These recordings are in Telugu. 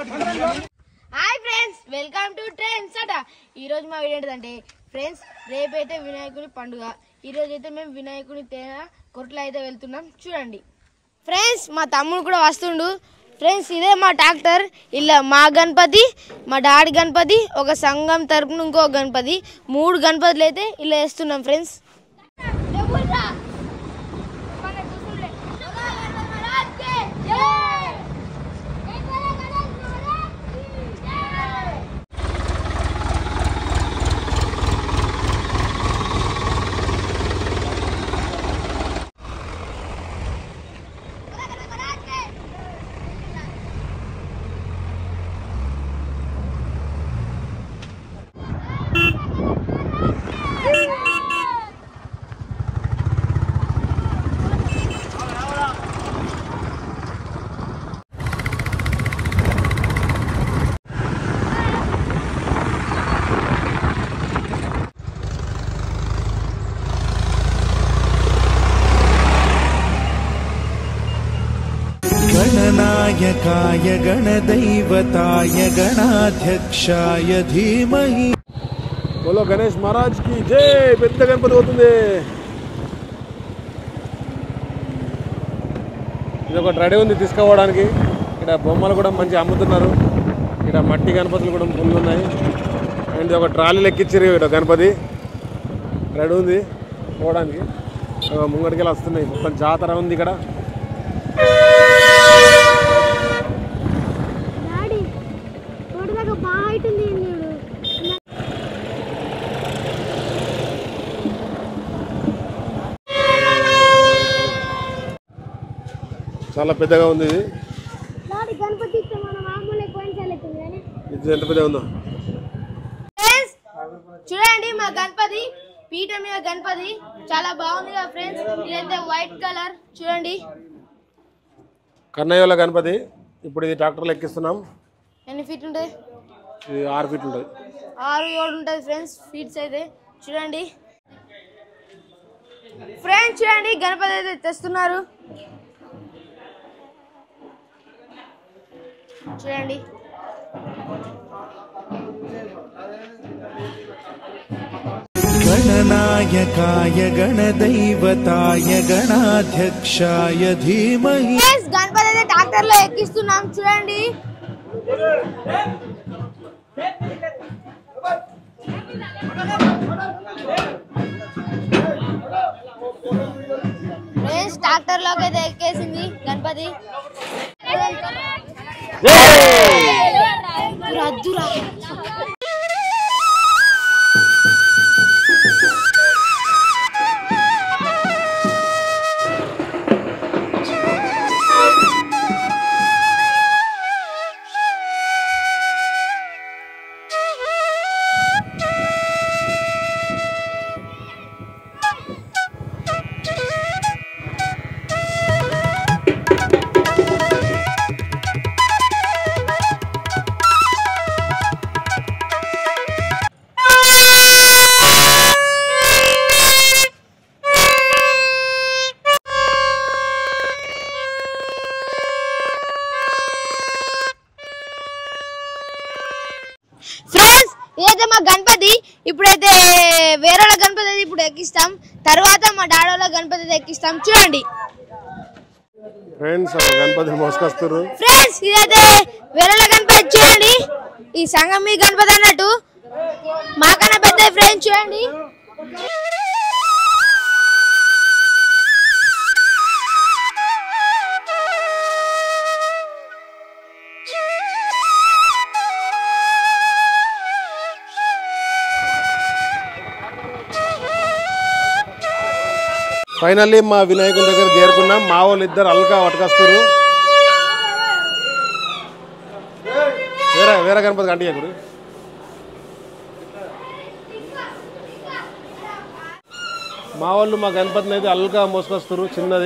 Hi friends welcome to trends అట ఈ రోజు మా వీడియో ఏంటంటే ఫ్రెండ్స్ రేపైతే వినాయకుని పండుగ ఈ రోజు అయితే మేము వినాయకుని తేన కొరట్ల అయితే వెళ్తున్నాం చూడండి ఫ్రెండ్స్ మా తమ్ముడు కూడా వస్తుండు ఫ్రెండ్స్ ఇదే మా ట్రాక్టర్ ఇలా మా గణపతి మా డాడీ గణపతి ఒక సంఘం తరపున ఇంకో గణపతి మూడు గణపతులు అయితే ఇలా వేస్తున్నాం ఫ్రెండ్స్ गणनायकाय गणदैवताय गणाध्यक्षाय धीमहि బోలో గణేష్ మహారాజ్ కి జై పెద్ద గణపతి అవుతుంది ఇది ఒకటి రెడీ ఉంది తీసుకోవడానికి ఇక్కడ బొమ్మలు కూడా మంచి అమ్ముతున్నారు ఇక్కడ మట్టి గణపతులు కూడా ఫుల్ ఉన్నాయి అండ్ ఇది ఒక ట్రాలీ లెక్కిచ్చారు ఇక్కడ గణపతి రెడీ ఉంది పోవడానికి ఆ, ముంగటికి వస్తున్నాయి మొత్తం జాతర ఉంది ఇక్కడ డాడీ రోడ్డు దాకా బాగా అవుతుంది చూడు చాలా పెద్దగా ఉంది ఇది డాడీ గణపతి ఇస్తే మన మామూలు ఎక్కువ అవుతుంది కానీ ఇది ఎంత పెద్దగా ఉందో ఫ్రెండ్స్ చూడండి మా గణపతి పీఠ మీద గణపతి చాలా బాగుంది కదా ఫ్రెండ్స్ ఇదైతే వైట్ కలర్ చూడండి కన్నయ్యల గణపతి ఇప్పుడు ఇది ట్రాక్టర్లో ఎక్కిస్తున్నాం ఎన్ని ఫీట్ ఉంటుంది ఇది ఆరు ఫీట్ ఉంటుంది ఆరు ఏడు ఉంటుంది ఫ్రెండ్స్ ఫీట్స్ అయితే చూడండి ఫ్రెండ్స్ చూడండి గణపతి అయితే తెస్తున్నారు చూడండి गणनायकाय गणदैवताय गणाध्यक्षाय धीमहि ఫ్రెండ్స్ గణపతి అయితే ట్రాక్టర్ లో ఎక్కిస్తున్నాం చూడండి ఫ్రెండ్స్ ట్రాక్టర్ లోకి అయితే ఎక్కేసింది గణపతి అద్దురా, అద్దురా. ఫ్రెండ్స్ ఇదైతే మా గణపతి ఇప్పుడైతే వేరే వాళ్ళ గణపతి అయితే ఇప్పుడు ఎక్కిస్తాం తర్వాత మా డాడోళ్ళ గణపతి అయితే ఎక్కిస్తాం చూడండి ఫ్రెండ్స్ గణపతిని మోసుకొస్తారు ఫ్రెండ్స్ ఇదైతే వేరే వాళ్ళ గణపతి చూడండి ఈ సంఘం మీ గణపతి అన్నట్టు మాకన్నా పెద్ద ఫ్రెండ్స్ చూడండి ఫైనల్లీ మా వినాయకుని దగ్గర చేరుకున్నాం మా వాళ్ళు ఇద్దరు అల్కా పట్టుకొస్తారు వేరే వేరే గణపతి కంటి ఇప్పుడు మా వాళ్ళు మా గణపతిని అయితే అల్కా మోసుకొస్తారు చిన్నది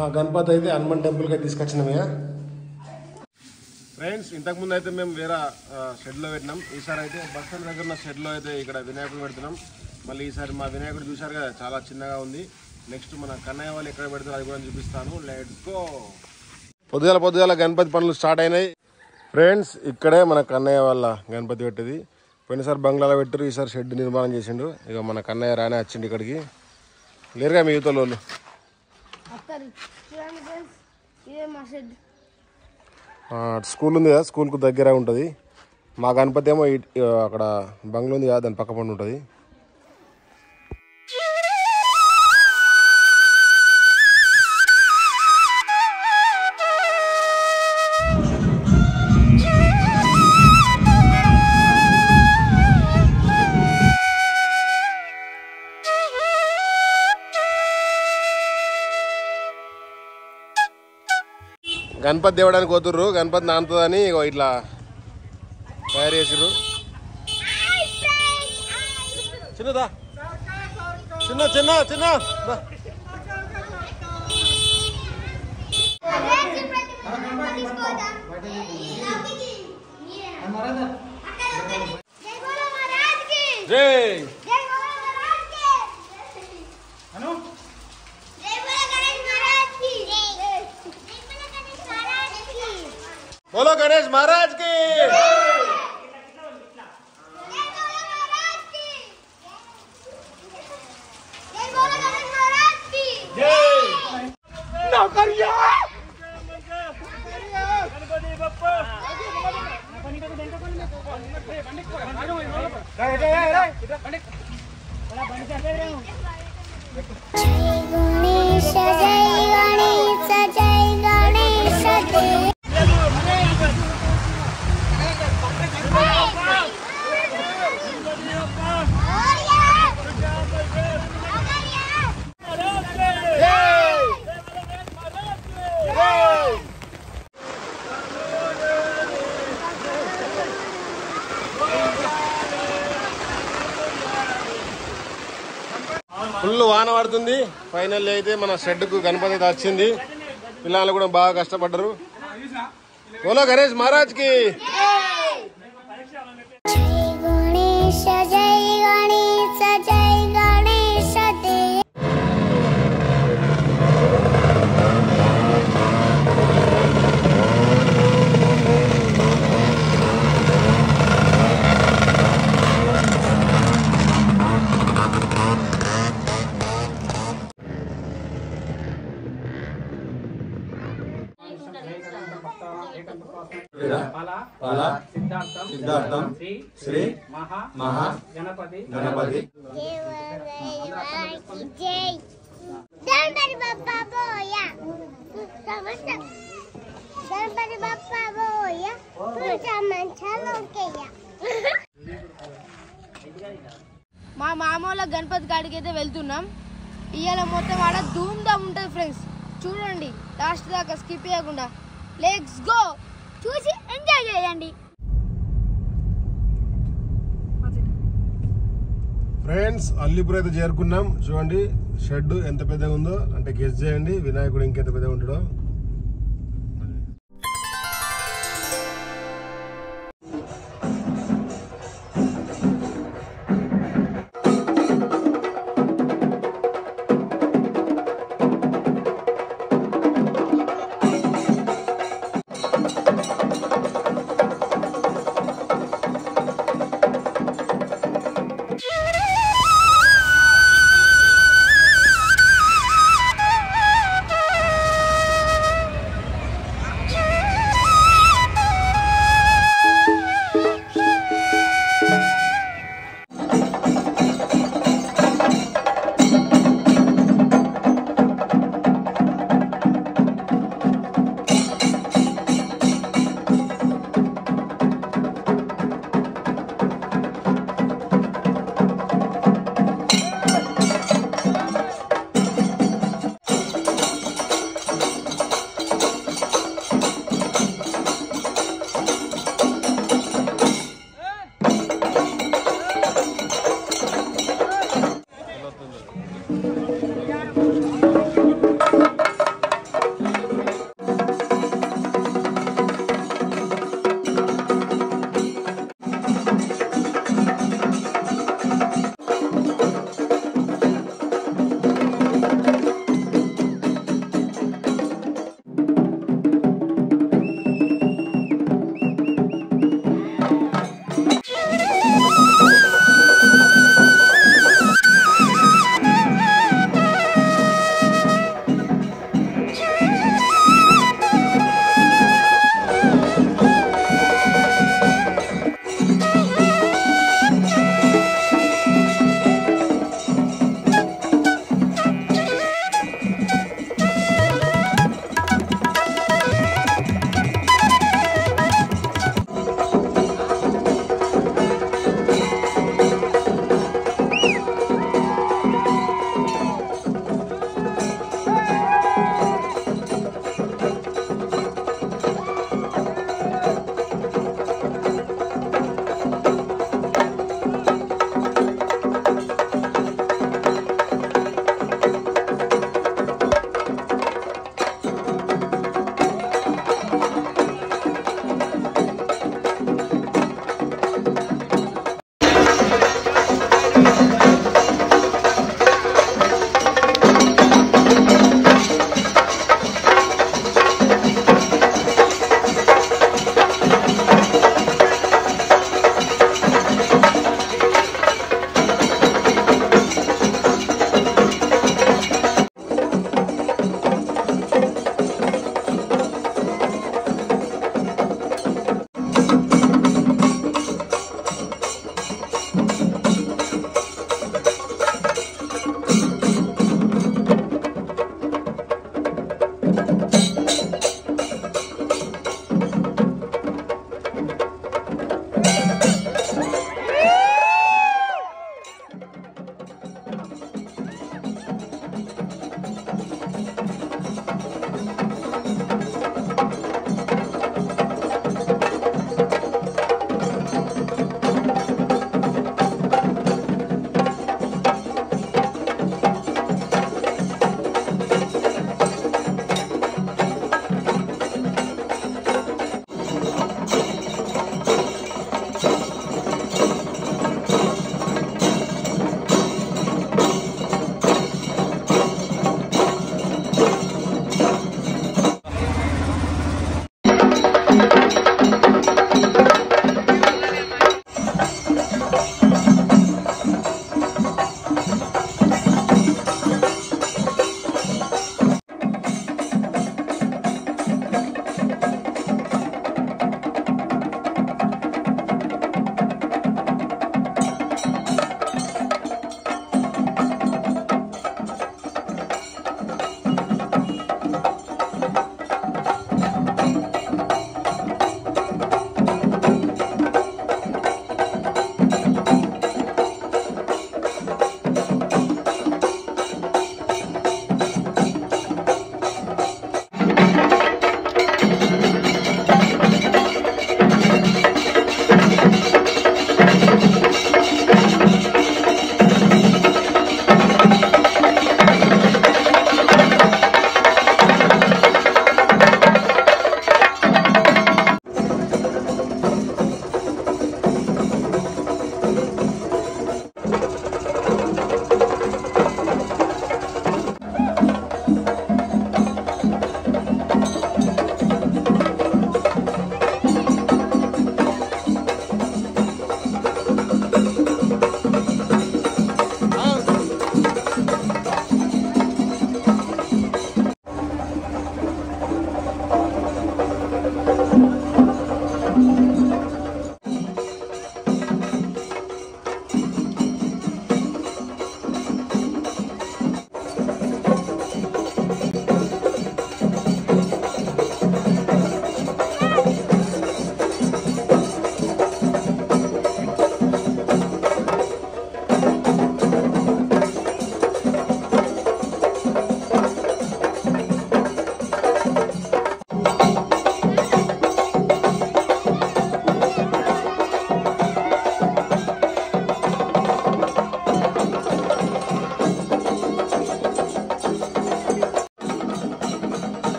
గణపతి అయితే హనుమాన్ టెంపుల్కి తీసుకొచ్చినామయ్యా ఫ్రెండ్స్ ఇంతకుముందు అయితే మేము వేరే షెడ్లో పెట్టినాం ఈసారి అయితే బస్ స్టాండ్ దగ్గర ఉన్న షెడ్లో అయితే ఇక్కడ వినాయకుడు పెడుతున్నాం మళ్ళీ ఈసారి మా వినాయకుడు చూశారు కదా చాలా చిన్నగా ఉంది నెక్స్ట్ మన కన్నయ్య వాళ్ళు ఎక్కడ పెడతారు అది కూడా చూపిస్తాను లెట్స్ గో పొద్దుగాల పొద్దుగాల గణపతి పనులు స్టార్ట్ అయినాయి ఫ్రెండ్స్ ఇక్కడే మన కన్నయ్య వాళ్ళ గణపతి పెట్టేది పోయినసారి బంగ్లాలో పెట్టారు ఈసారి షెడ్ నిర్మాణం చేసిండు ఇక మన కన్నయ్య రానే వచ్చిండు ఇక్కడికి లేరుగా మీ యూతలో వాళ్ళు వస్తారు చూడండి ఫ్రెండ్స్ ఇదే మా షెడ్ ఆ, స్కూల్ ఉంది కదా స్కూల్కు దగ్గర ఉంటుంది మా గణపతి ఏమో ఇట్- అక్కడ బంగ్లా ఉంది కదా దాని పక్క పండు ఉంటుంది గణపతి దేవడానికి పోతుర్రు గణపతి నానుతుందని ఇగో ఇట్లా తయారు చేసిర్రు చిన్నదా చిన్న చిన్న చిన్న దా. జై బోలో మహారాజ్ కి జై జై బోలో మహారాజ్ కి అను జై బోలో గణేష్ మహారాజ్ కి జై బోలో గణేష్ మహారాజ్ కి బోలో గణేష్ మహారాజ్ కి జై బోలో మహారాజ్ కి జై బోలో గణేష్ మహారాజ్ కి జై గణేశ జై గణేశ జై గణేశ జై ఫుల్ వాన పడుతుంది ఫైనల్ అయితే మన షెడ్కు గణపతి అయితే వచ్చింది పిల్లలు కూడా బాగా కష్టపడ్డారు బోలో గణేష్ మహారాజ్ కి జై గణేశ జై గణేశ జై గణేశ దేవ ఫల సిద్ధార్థం శ్రీ మహా గణపతి జై గణపతి బప్పా బోయ గణపతి బప్పా బోయ పూజ మంచాలోకెయ్య మా మామూలు గణపతి కాడికి అయితే వెళ్తున్నాం ఇవాళ మొత్తం ఆడ ధూమ్ధామ్ ఉంటుంది ఫ్రెండ్స్ చూడండి లాస్ట్ దాకా స్కిప్ చేయకుండా లెట్స్ గో చూసి ఎంజాయ్ చేయండి ఫ్రెండ్స్ అల్లిపురం అయితే చేరుకున్నాం చూడండి షెడ్ ఎంత పెద్దగా ఉందో అంటే గెస్ చేయండి వినాయకుడు ఇంకెంత పెద్దగా ఉంటాడో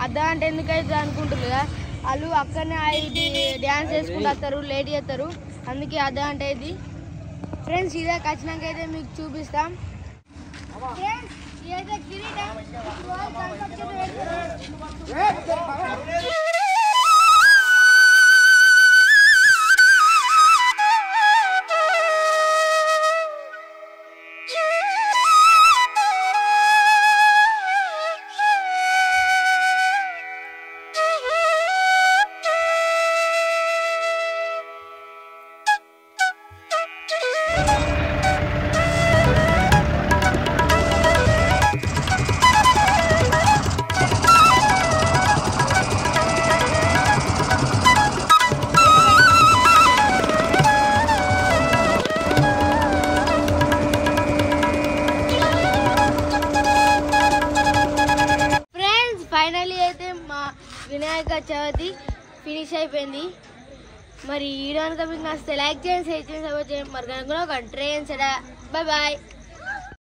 అద్దా అంటే ఎందుకు అవుతుంది అనుకుంటారు కదా వాళ్ళు అక్కడనే ఇది డ్యాన్స్ వేసుకుంటూ వస్తారు లేట్ చేస్తారు అందుకే అద్దా అంటే ఇది ఫ్రెండ్స్ ఇదే ఖచ్చితంగా అయితే మీకు చూపిస్తాం ఫ్రెండ్స్ ఇదైతే కిరీటం ఇప్పుడు వాళ్ళు గణపతి చేత పెడతారు. ఫ్రెండ్స్ ఫైనల్లీ అయితే మా వినాయక చవితి ఫినిష్ అయిపోయింది మరి ఈ వీడియో కనుక మీకు నచ్చితే లైక్ చేయండి షేర్ చేయండి సపోర్ట్ చేయండి మరి కనుక ట్రైన్ సడా బాయ్ బాయ్